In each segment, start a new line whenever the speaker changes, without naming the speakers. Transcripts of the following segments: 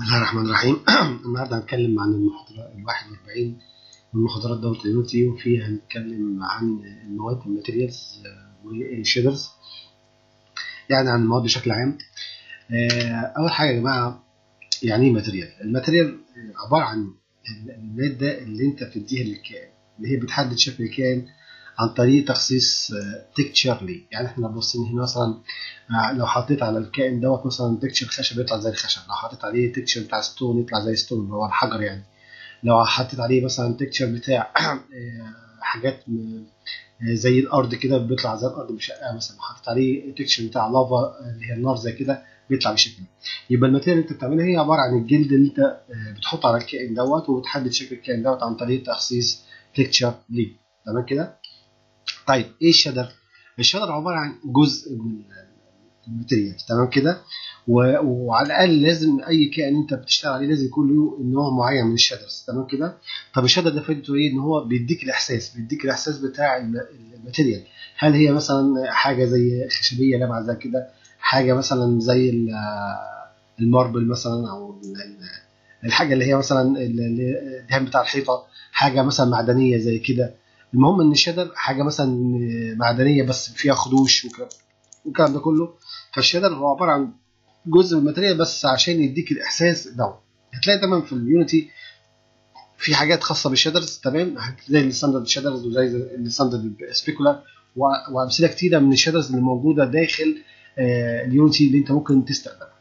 بسم الله الرحمن الرحيم النهارده هنتكلم عن المحاضرة ال 41 من محاضرات دورة اليونتي وفيها هنتكلم عن المواد الماتيريالز والشيدرز يعني عن المواد بشكل عام آه، أول حاجة يا جماعة يعني إيه ماتيريال؟ الماتيريال عبارة عن المادة اللي أنت بتديها للكائن اللي هي بتحدد شكل الكائن عن طريق تخصيص تكتشر ليه يعني احنا لو بصينا هنا مثلا لو حطيت على الكائن دوت مثلا تكتشر خشب يطلع زي الخشب لو حطيت عليه تكتشر بتاع ستون يطلع زي ستون اللي هو الحجر يعني لو حطيت عليه مثلا تكتشر بتاع حاجات زي الارض كده بيطلع زي الارض مشققه مثلا لو حطيت عليه تكتشر بتاع لافا اللي هي النار زي كده بيطلع بالشكل يبقى الماتيريال اللي انت بتعملها هي عباره عن الجلد اللي انت بتحطه على الكائن دوت وبتحدد شكل الكائن دوت عن طريق تخصيص تكتشر ليه تمام كده طيب ايه الشدر؟ الشدر عباره عن جزء من الماتيريال تمام كده وعلى الاقل لازم اي كائن انت بتشتغل عليه لازم يكون له نوع معين من الشدرز تمام كده طب الشدر ده فائدته ايه ان هو بيديك الاحساس بيديك الاحساس بتاع الماتيريال هل هي مثلا حاجه زي خشبيه لامعه زي كده حاجه مثلا زي الماربل مثلا او الحاجه اللي هي مثلا الدهان بتاع الحيطه حاجه مثلا معدنيه زي كده المهم ان الشدر حاجه مثلا معدنيه بس فيها خدوش والكلام ده كله فالشدر هو عباره عن جزء من الماتيريال بس عشان يديك الاحساس ده هتلاقي تمام في اليونيتي في حاجات خاصه بالشدرز تمام زي الستاندرد شدرز وزي الستاندرد سبيكولار وامثله كتيره من الشدرز اللي موجوده داخل اليونيتي اللي انت ممكن تستخدمها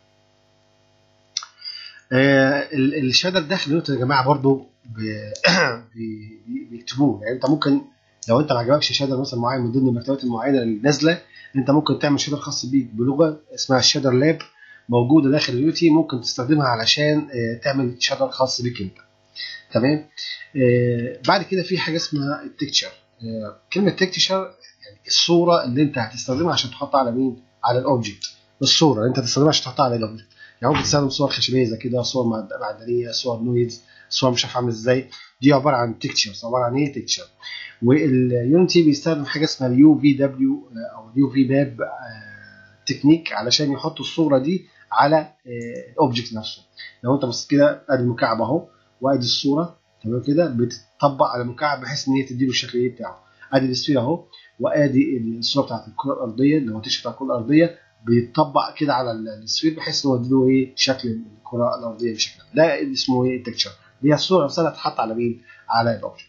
الشدر داخل اليونيتي يا جماعه برضو بيكتبوه يعني انت ممكن لو انت ما عجبكش شادر مثلا معين من ضمن المكتبات المعينه اللي نازله انت ممكن تعمل شادر خاص بيك بلغه اسمها الشادر لاب موجوده داخل اليوتي ممكن تستخدمها علشان تعمل شادر خاص بيك انت تمام بعد كده في حاجه اسمها التكتشر كلمه تكتشر يعني الصوره اللي انت هتستخدمها عشان تحطها على مين على الاوبجكت الصوره اللي انت هتستخدمها عشان تحطها على الاوبجكت يعني ممكن تستخدم صور خشبيه زي كده صور معدنيه صور نويز صور مش عارف عامل ازاي دي عباره عن تكتشرز عباره عن ايه تكتشر واليونتي بيستخدم حاجه اسمها اليو في دبليو او اليو في باب تكنيك علشان يحط الصوره دي على الاوبجكت نفسه لو انت بصيت كده ادي المكعب اهو وادي الصوره تمام كده بتطبق على المكعب بحيث ان هي تديله الشكل ايه بتاعه ادي السفير اهو وادي الصوره بتاعت الكره الارضيه اللي هو التيشيرت بتاع الكره الارضيه بيتطبق كده على السفير بحيث ان هو يديله ايه شكل الكره الارضيه بشكل ده اسمه ايه التكتشر دي الصوره نفسها هتتحط على مين؟ على الاوبجكت.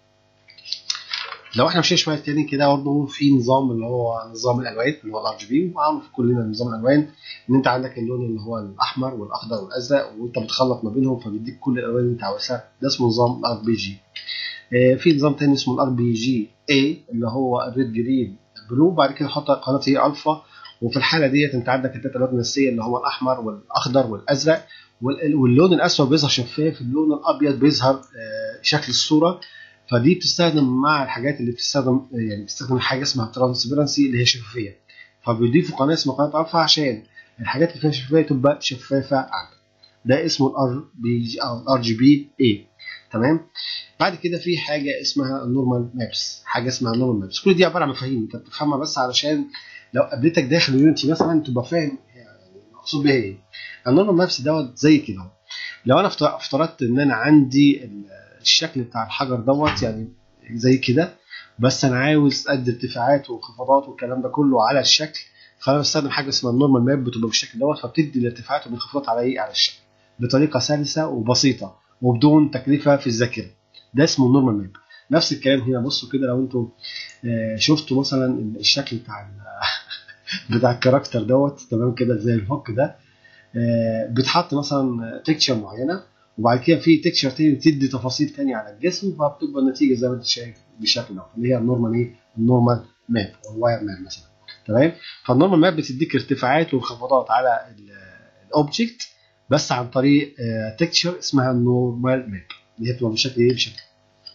لو احنا مشينا شويه تاني كده برضه في نظام اللي هو نظام الالوان اللي هو الار جي بي وعارف كلنا نظام الالوان ان انت عندك اللون اللي هو الاحمر والاخضر والازرق وانت بتخلط ما بينهم فبيديك كل الالوان اللي انت عاوزها ده اسمه نظام الار بي جي. في نظام تاني اسمه الار بي جي اي اللي هو الريد جرين بلو بعد كده حط قناه هي الفا وفي الحاله ديت انت عندك الثلاث الوان الاساسيه اللي هو الاحمر والاخضر والازرق واللون الاسود بيظهر شفاف اللون الابيض بيظهر شكل الصوره فدي بتستخدم مع الحاجات اللي بتستخدم يعني بتستخدم حاجه اسمها ترانسبيرنسي اللي هي شفافيه فبيضيفوا قناه اسمها قناه الفا عشان الحاجات اللي فيها شفافيه تبقى شفافه عندك ده اسمه الار بي جي او الار جي بي اي تمام بعد كده في حاجه اسمها النورمال مابس حاجه اسمها النورمال مابس كل دي عباره عن مفاهيم انت بتفهمها بس علشان لو قابلتك داخل اليونتي مثلا تبقى فاهم المقصود بيها ايه النورمال مابس دوت زي كده لو انا افترضت ان انا عندي الشكل بتاع الحجر دوت يعني زي كده بس انا عاوز ادي ارتفاعات وانخفاضات والكلام ده كله على الشكل فانا بستخدم حاجه اسمها النورمال ماب بتبقى بالشكل دوت فبتدي الارتفاعات والانخفاضات على ايه على الشكل بطريقه سلسه وبسيطه وبدون تكلفه في الذاكره ده اسمه النورمال ماب نفس الكلام هنا بصوا كده لو انتم شفتوا مثلا الشكل بتاع بتاع الكاركتر دوت تمام كده زي الهوك ده بتحط مثلا تكتشر معينه وبعد كده في تكتشر تاني بتدي تفاصيل تانية على الجسم فبتبقى النتيجه زي ما انت شايف بالشكل ده اللي هي النورمال ايه النورمال ماب او الواير ماب مثلا تمام فالنورمال ماب بتديك ارتفاعات وانخفاضات على الاوبجكت بس عن طريق تكتشر اسمها النورمال ماب اللي هي بتبقى بالشكل ايه بشكل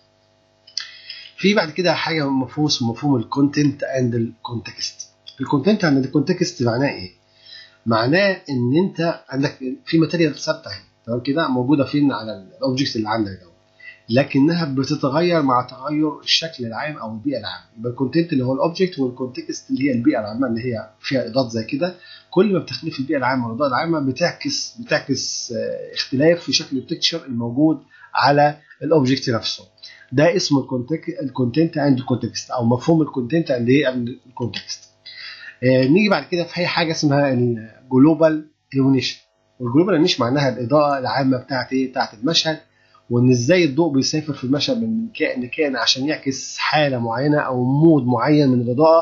في بعد كده حاجه مفهوم اسمه مفهوم الكونتنت اند الكونتكست الكونتنت اند الكونتكست معناه ايه معناه ان انت عندك في ماتيريال ثابته اهي تمام كده موجوده فين على الاوبجكتس اللي عندك دوت لكنها بتتغير مع تغير الشكل العام او البيئه العامه يبقى الكونتنت اللي هو الاوبجكت والكونتكست اللي هي البيئه العامه اللي هي فيها اضاءات زي كده كل ما بتختلف البيئه العامه والاضاءه العامه بتعكس بتعكس اختلاف في شكل التكتشر الموجود على الاوبجكت نفسه ده اسمه الكونتنت عند الكونتكست او مفهوم الكونتنت عند ايه عند الكونتكست نيجي بعد كده في حاجه اسمها الجلوبال illumination والجلوبال illumination معناها الاضاءه العامه بتاعت ايه بتاعت المشهد وان ازاي الضوء بيسافر في المشهد من كائن لكائن عشان يعكس حاله معينه او مود معين من الاضاءه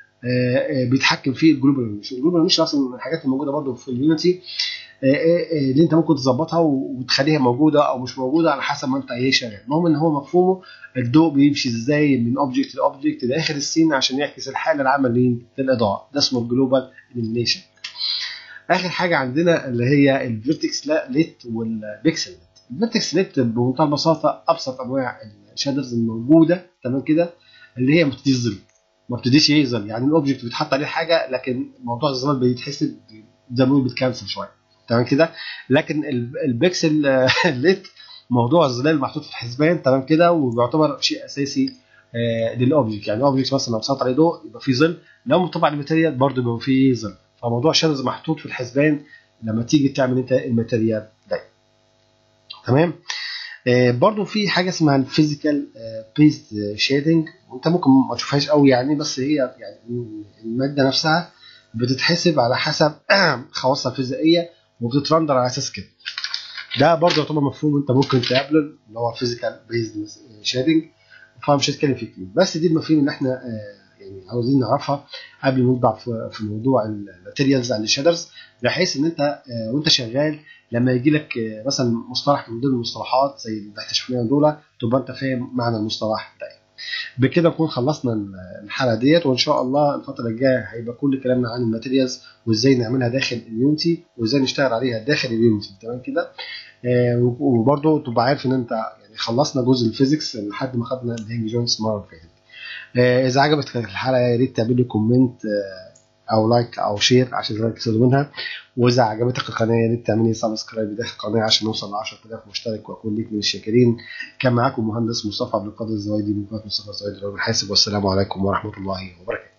بيتحكم فيه الجلوبال illumination الجلوبال illumination اصلا من الحاجات الموجوده برضه في اليونيتي اللي انت ممكن تظبطها وتخليها موجوده او مش موجوده على حسب ما انت ايه شغال المهم ان هو مفهومه الضوء بيمشي ازاي من اوبجكت لاوبجكت لاخر السين عشان يعكس الحاله العامه للاضاءه ده اسمه الجلوبال illumination اخر حاجه عندنا اللي هي الفيرتكس ليت والبيكسل ليت الفيرتكس ليت بمنتهى البساطه ابسط انواع الشادرز الموجوده تمام كده اللي هي ما بتديش ظل ما بتديش ايه ظل يعني الاوبجكت بيتحط عليه حاجه لكن موضوع الظلال بيتحسب زي ما بنقول بتكنسل شويه تمام كده لكن البيكسل ليت موضوع الظلال محطوط في الحسبان تمام كده وبيعتبر شيء اساسي آه للاوبجكت يعني الاوبجكت مثلا لو اتسلط عليه ضوء يبقى فيه ظل لو طبعا الماتيريال برضه بيبقى فيه ظل فموضوع الشادرز محطوط في الحسبان لما تيجي تعمل انت الماتيريال ده تمام آه برضو في حاجه اسمها الفيزيكال بيست شيدنج وانت ممكن ما تشوفهاش قوي يعني بس هي يعني الماده نفسها بتتحسب على حسب خواصها الفيزيائيه وبتترندر على اساس كده ده برضه يعتبر مفهوم انت ممكن تقابله اللي هو فيزيكال بيزد شيدنج فمش هتكلم فيه كتير بس دي المفاهيم اللي احنا آه يعني عاوزين نعرفها قبل ما نطبع في موضوع الماتيريالز عند الشادرز بحيث ان انت وانت شغال لما يجي لك مثلا مصطلح من ضمن المصطلحات زي اللي احنا شفناها دول تبقى انت فاهم معنى المصطلح ده بكده نكون خلصنا الحلقه ديت وان شاء الله الفتره الجايه هيبقى كل كلامنا عن الماتيريالز وازاي نعملها داخل اليونتي وازاي نشتغل عليها داخل اليونتي تمام كده آه وبرده تبقى عارف ان انت يعني خلصنا جزء الفيزيكس لحد ما خدنا الهينج جونز المره اللي فاتت آه اذا عجبتك الحلقه يا ريت تعمل لي كومنت آه او لايك او شير عشان زمايلك يستفيدوا منها واذا عجبتك القناه يا ريت تعملي سبسكرايب داخل القناه عشان نوصل ل 10000 مشترك واكون ليك من الشاكرين كان معاكم مهندس مصطفى عبد القادر الزوايدي من قناه مصطفى الزوايدي الحاسب والسلام عليكم ورحمه الله وبركاته